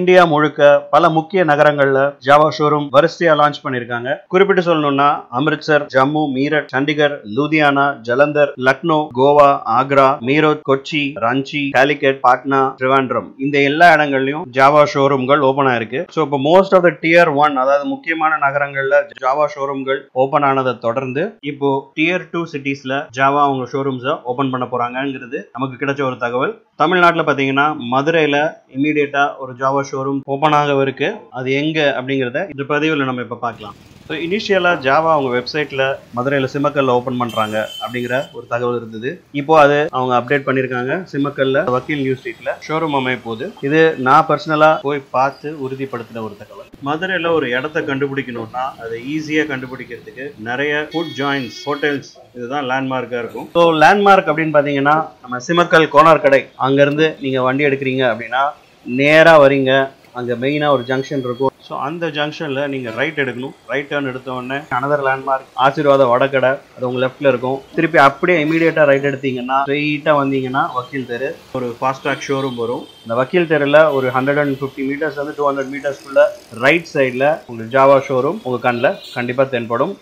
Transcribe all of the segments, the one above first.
India முழுக்க பல முக்கிய நகரங்கள்ல ஜாவா ஷோரூம் வரிசையா லான்ச் பண்ணிருக்காங்க குறிப்பிட்டு சொல்லணும்னா அமிர்த்சர் ஜம்மு மீரட் சண்டிகர் லூதியானா ஜலந்தர் லக்னோ கோவா ஆக்ரா மீரட் கொச்சி ராஞ்சி காலிகட் பாட்னா ட்ரிவாண்ட்ரம் இந்த எல்லா இடங்கள்லயும் ஜாவா ஷோரூம்கள் ஓபன் ஆயிருக்கு ஸோ இப்போ most of the tier one அதாவது முக்கியமான நகரங்கள்ல ஜாவா ஷோரூம்கள் ஓபன் ஆனதை தொடர்ந்து இப்போ டியர் டூ சிட்டிஸ்ல ஜாவா அவங்க ஷோரூம்ஸை ஓபன் பண்ண போறாங்கங்கிறது நமக்கு கிடைச்ச ஒரு தகவல் தமிழ்நாட்டில் பார்த்தீங்கன்னா மதுரையில் இமீடியட்டாக ஒரு ஜாவா ஷோரூம் ஓப்பன் ஆகவிருக்கு அது எங்கே அப்படிங்கிறத இந்த பதிவில் நம்ம இப்போ பார்க்கலாம் ஸோ இனிஷியலாக ஜாவா அவங்க வெப்சைட்டில் மதுரையில் சிம்மக்கல்ல ஓப்பன் பண்ணுறாங்க அப்படிங்கிற ஒரு தகவல் இருந்தது இப்போ அது அவங்க அப்டேட் பண்ணியிருக்காங்க சிம்மக்கல்ல வக்கீல் நியூஸ் ஸ்ட்ரீட்டில் ஷோரூம் அமைய போகுது இது நான் பர்சனலாக போய் பார்த்து உறுதிப்படுத்தின ஒரு தகவல் மதுரையில் ஒரு இடத்த கண்டுபிடிக்கணும்னா அதை ஈஸியாக கண்டுபிடிக்கிறதுக்கு நிறைய ஃபுட் ஜாயின்ஸ் ஹோட்டல்ஸ் இதுதான் லேண்ட்மார்க்காக இருக்கும் ஸோ லேண்ட்மார்க் அப்படின்னு பார்த்தீங்கன்னா நம்ம சிமக்கல் கோனார் கடை அங்கேருந்து நீங்கள் வண்டி எடுக்கிறீங்க அப்படின்னா நேராக வரீங்க அங்கே மெயினாக ஒரு ஜங்ஷன் இருக்கும் ஸோ அந்த ஜங்ஷனில் நீங்கள் ரைட் எடுக்கணும் ரைட் டர்ன் எடுத்த உடனே அனதர் லேண்ட்மார்க் ஆசீர்வாத வடக்கடை அது உங்கள் லெஃப்ட்டில் இருக்கும் திருப்பி அப்படியே இமீடியட்டாக ரைட் எடுத்தீங்கன்னா ஸ்ட்ரெயிட்டாக வந்தீங்கன்னா வக்கீல் தெரு ஒரு ஃபாஸ்ட்ராக் ஷோரூம் வரும் இந்த வக்கீல் தெருவில் ஒரு ஹண்ட்ரட் அண்ட் ஃபிஃப்டி மீட்டர்ஸ் வந்து டூ ஹண்ட்ரட் மீட்டர்ஸ்க்குள்ள ரைட் சைடில் உங்களுக்கு ஜாவா ஷோரூம் உங்கள் கண்ணில் கண்டிப்பாக தென்படும்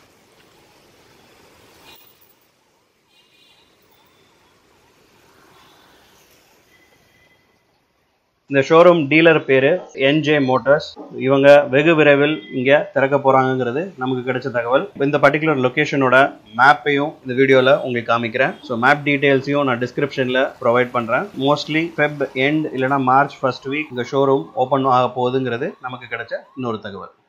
இந்த ஷோரூம் டீலர் பேரு என்ஜே மோட்டார்ஸ் இவங்க வெகு விரைவில் இங்க திறக்க போறாங்கங்கிறது நமக்கு கிடைச்ச தகவல் இந்த பர்டிகுலர் லொகேஷனோட மேப்பையும் இந்த வீடியோல உங்களுக்கு காமிக்கிறேன் ஸோ மேப் டீடைல்ஸையும் நான் டிஸ்கிரிப்ஷன்ல ப்ரொவைட் பண்றேன் மோஸ்ட்லி ஃபெப் எண்ட் இல்லைனா மார்ச் ஃபர்ஸ்ட் வீக் இந்த ஷோரூம் ஓப்பன் ஆக போகுதுங்கிறது நமக்கு கிடைச்ச இன்னொரு தகவல்